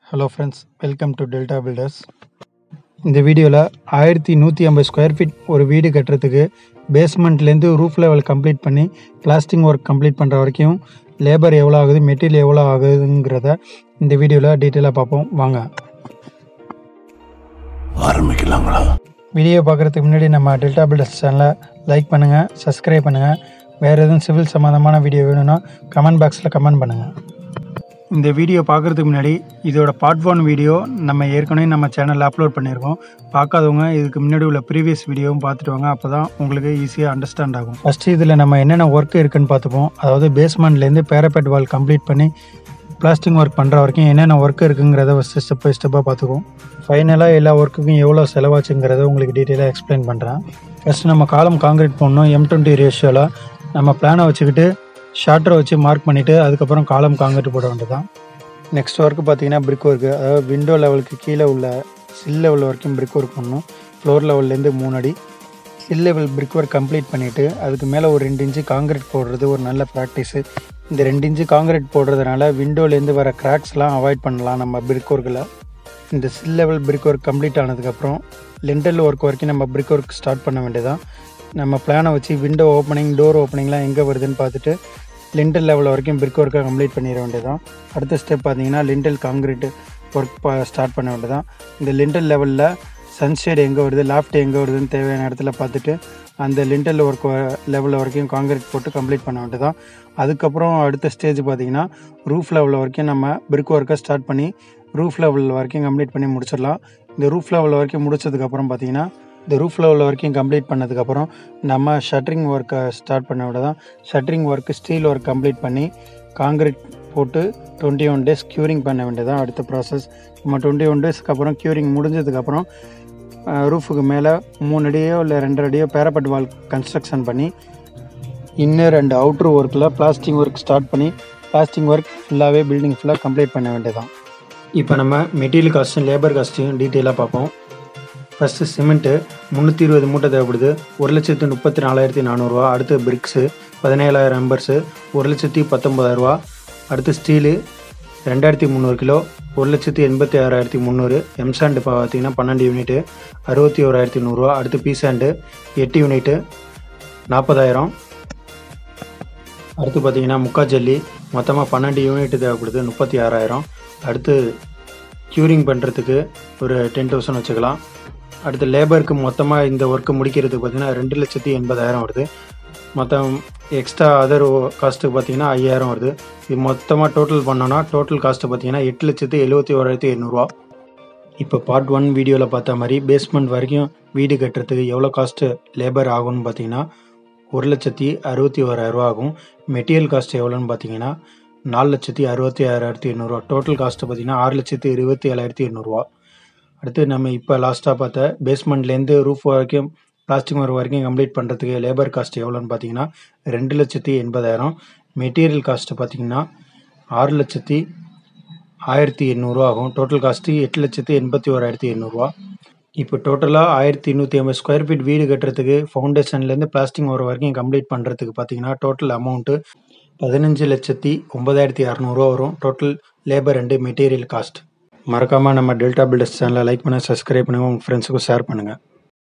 hello friends welcome to Delta builders இந்த வீடியோவில் ஆயிரத்தி நூற்றி ஐம்பது ஸ்கொயர் ஃபீட் ஒரு வீடு கட்டுறதுக்கு பேஸ்மெண்ட்லேருந்து ரூஃப் லெவல் கம்ப்ளீட் பண்ணி பிளாஸ்டிங் ஒர்க் கம்ப்ளீட் பண்ணுற வரைக்கும் லேபர் எவ்வளோ ஆகுது மெட்டீரியல் எவ்வளோ ஆகுதுங்கிறத இந்த வீடியோவில் டீட்டெயிலாக பார்ப்போம் வாங்க ஆரம்பிக்கலாங்களா வீடியோ பார்க்குறதுக்கு முன்னாடி நம்ம டெல்டா பில்டர்ஸ் சேனலை லைக் பண்ணுங்கள் சப்ஸ்கிரைப் பண்ணுங்கள் வேறு எதுவும் சிவில் சம்மந்தமான வீடியோ வேணும்னா கமெண்ட் பாக்ஸில் கமெண்ட் பண்ணுங்கள் இந்த வீடியோ பார்க்குறதுக்கு முன்னாடி இதோட பார்ட் ஒன் வீடியோ நம்ம ஏற்கனவே நம்ம சேனலில் அப்லோட் பண்ணியிருக்கோம் பார்க்காதவங்க இதுக்கு முன்னாடி உள்ள ப்ரீவியஸ் வீடியோவும் பார்த்துட்டு வாங்க அப்போ தான் உங்களுக்கு ஈஸியாக அண்டர்ஸ்டாண்ட் ஆகும் ஃபஸ்ட்டு இதில் நம்ம என்னென்ன ஒர்க் இருக்குன்னு பார்த்துப்போம் அதாவது பேஸ்மெண்ட்லேருந்து பேரபெட் வால் கம்ப்ளீட் பண்ணி பிளாஸ்டிங் ஒர்க் பண்ணுற வரைக்கும் என்னென்ன ஒர்க் இருக்குங்கிறத ஃபஸ்ட்டு ஸ்டெப் பை ஸ்டெப்பாக பார்த்துக்குவோம் ஃபைனலாக எல்லா ஒர்க்குக்கும் எவ்வளோ செலவாச்சுங்கிறத உங்களுக்கு டீட்டெயிலாக எக்ஸ்பிளைன் பண்ணுறேன் ஃபஸ்ட்டு நம்ம காலம் காங்கிரீட் பண்ணணும் எம் டுவெண்ட்டி ரேஷியோவில் நம்ம பிளானை வச்சுக்கிட்டு ஷார்ட்டரை வச்சு மார்க் பண்ணிவிட்டு அதுக்கப்புறம் காலம் காங்கிரீட் போட வேண்டியதான் நெக்ஸ்ட் ஒர்க்கு பார்த்தீங்கன்னா பிரிக் ஒர்க்கு அதாவது விண்டோ லெவலுக்கு கீழே உள்ள சில் லெவல் வரைக்கும் பிரிக் ஒர்க் பண்ணணும் ஃப்ளோர் லெவல்லேருந்து மூணு அடி sill level brick work complete பண்ணிவிட்டு அதுக்கு மேலே ஒரு ரெண்டு இன்ச்சு காங்கிரீட் போடுறது ஒரு நல்ல ப்ராக்டிஸு இந்த ரெண்டு இன்ச்சு காங்கிரீட் போடுறதுனால விண்டோலேருந்து வர கிராக்ஸ்லாம் அவாய்ட் பண்ணலாம் நம்ம பிரிக் ஒர்க்கில் இந்த sill level brick work complete ஆனதுக்கப்புறம் லெண்டல் ஒர்க் வரைக்கும் நம்ம பிரிக் ஒர்க் ஸ்டார்ட் பண்ண வேண்டியதான் நம்ம பிளானை வச்சு விண்டோ ஓப்பனிங் டோர் ஓப்பனிங்லாம் எங்கே வருதுன்னு பார்த்துட்டு லிண்டல் லெவல் வரைக்கும் பிரிக் ஒர்க்கை கம்ப்ளீட் பண்ணிட வேண்டியதான் அடுத்த ஸ்டெப் பார்த்தீங்கன்னா லிண்டல் காங்கிரீட் ஒர்க் ஸ்டார்ட் பண்ண வேண்டியதான் இந்த லிண்டல் லெவலில் சன்ஷேட் எங்கே வருது லாஃப்ட் எங்கே வருதுன்னு தேவையான இடத்துல பார்த்துட்டு அந்த லிண்டல் ஒர்க் லெவலில் வரைக்கும் காங்கிரீட் போட்டு கம்ப்ளீட் பண்ண வேண்டியதான் அதுக்கப்புறம் அடுத்த ஸ்டேஜ் பார்த்தீங்கன்னா ரூஃப் லெவல் வரைக்கும் நம்ம பிரிக் ஒர்க்கை ஸ்டார்ட் பண்ணி ரூஃப் லெவல் வரைக்கும் கம்ப்ளீட் பண்ணி முடிச்சிடலாம் இந்த ரூஃப் லெவல் வரைக்கும் முடிச்சதுக்கப்புறம் பார்த்தீங்கன்னா இந்த ரூஃப் லெவல் வரைக்கும் கம்ப்ளீட் பண்ணதுக்கப்புறம் நம்ம ஷட்டரிங் ஒர்க்கை ஸ்டார்ட் பண்ண விட தான் ஷட்டரிங் ஒர்க்கு ஸ்டீல் ஒர்க் கம்ப்ளீட் பண்ணி காங்கிரீட் போட்டு டுவெண்ட்டி ஒன் டேஸ் க்யூரிங் பண்ண வேண்டியதான் அடுத்த ப்ராசஸ் நம்ம டுவெண்ட்டி ஒன் டேஸ்க்கு அப்புறம் க்யூரிங் முடிஞ்சதுக்கப்புறம் ரூஃபுக்கு மேலே மூணு அடியோ இல்லை ரெண்டரை அடியோ பேரப்பட் வால் கன்ஸ்ட்ரக்ஷன் பண்ணி இன்னர் அண்ட் அவுட்ரு ஒர்க்கில் பிளாஸ்டிங் ஒர்க் ஸ்டார்ட் பண்ணி பிளாஸ்டிங் ஒர்க் ஃபுல்லாகவே பில்டிங் ஃபுல்லாக கம்ப்ளீட் பண்ண வேண்டியதான் இப்போ நம்ம மெட்டீரியல் காஸ்ட்டும் லேபர் காஸ்ட்டையும் டீட்டெயிலாக பார்ப்போம் ஃபஸ்ட்டு சிமெண்ட்டு முந்நூற்றி இருபது மூட்டை தேவைப்படுது ஒரு லட்சத்து முப்பத்தி நாலாயிரத்தி நானூறுரூவா அடுத்து பிரிக்ஸு பதினேழாயிரம் எம்பர்ஸு ஒரு லட்சத்தி பத்தொம்பதாயிரரூவா அடுத்து ஸ்டீலு ரெண்டாயிரத்தி முந்நூறு கிலோ ஒரு லட்சத்தி எண்பத்தி ஆறாயிரத்தி முந்நூறு எம்சாண்டு பார்த்தீங்கன்னா பன்னெண்டு யூனிட்டு அறுபத்தி ஓராயிரத்தி நூறுரூவா அடுத்து பீசாண்டு எட்டு யூனிட்டு நாற்பதாயிரம் அடுத்து பார்த்தீங்கன்னா முக்கா ஜல்லி மொத்தமாக பன்னெண்டு யூனிட் தேவைப்படுது முப்பத்தி ஆறாயிரம் அடுத்து க்யூரிங் பண்ணுறதுக்கு ஒரு டென் தௌசண்ட் வச்சுக்கலாம் அடுத்து லேபருக்கு மொத்தமாக இந்த ஒர்க்கு முடிக்கிறதுக்கு பார்த்தீங்கன்னா ரெண்டு லட்சத்தி எண்பதாயிரம் வருது மொத்தம் எக்ஸ்ட்ரா அதர் காஸ்ட்டு பார்த்தீங்கன்னா ஐயாயிரம் வருது இது மொத்தமாக டோட்டல் பண்ணோன்னா டோட்டல் காஸ்ட்டு பார்த்தீங்கன்னா எட்டு லட்சத்தி எழுபத்தி ஓராயிரத்தி எண்ணூறுரூவா இப்போ பார்ட் ஒன் வீடியோவில் பார்த்த மாதிரி பேஸ்மெண்ட் வரைக்கும் வீடு கட்டுறதுக்கு எவ்வளோ காஸ்ட்டு லேபர் ஆகும்னு பார்த்தீங்கன்னா ஒரு லட்சத்தி அறுபத்தி ஓராயிரரூவா ஆகும் மெட்டீரியல் காஸ்ட் எவ்வளோன்னு பார்த்தீங்கன்னா நாலு லட்சத்தி அறுபத்தி ஆறாயிரத்தி எண்ணூறுரூவா டோட்டல் காஸ்ட்டு பார்த்தீங்கன்னா ஆறு லட்சத்தி இருபத்தி ஏழாயிரத்தி எண்ணூறுரூவா அடுத்து நம்ம இப்போ லாஸ்ட்டாக பார்த்த பேஸ்மெண்ட்லேருந்து ரூஃப் வரைக்கும் பிளாஸ்டிக் ஒர்க் வரைக்கும் கம்ப்ளீட் பண்ணுறதுக்கு லேபர் காஸ்ட் எவ்வளோன்னு பார்த்தீங்கன்னா ரெண்டு லட்சத்தி எண்பதாயிரம் மெட்டீரியல் காஸ்ட்டு பார்த்தீங்கன்னா ஆறு லட்சத்தி ஆயிரத்தி எண்ணூறுரூவா ஆகும் டோட்டல் காஸ்ட்டு எட்டு லட்சத்தி எண்பத்தி ஓராயிரத்தி எண்ணூறுரூவா இப்போ டோட்டலாக ஆயிரத்தி நூற்றி ஐம்பது ஸ்கொயர் ஃபீட் வீடு கட்டுறதுக்கு ஃபவுண்டேஷன்லேருந்து பிளாஸ்டிக் ஒர்க் வரைக்கும் கம்ப்ளீட் பண்ணுறதுக்கு பார்த்தீங்கன்னா டோட்டல் அமௌண்ட்டு பதினஞ்சு லட்சத்தி ஒன்பதாயிரத்தி அறநூறுவா வரும் total labour and material cost மறக்காமல் நம்ம டெல்டா பில்டர்ஸ் சேனலை லைக் பண்ணுங்கள் சப்ஸ்கிரைப் பண்ணுங்கள் உங்கள் ஃப்ரெண்ட்ஸுக்கும் ஷேர் பண்ணுங்கள்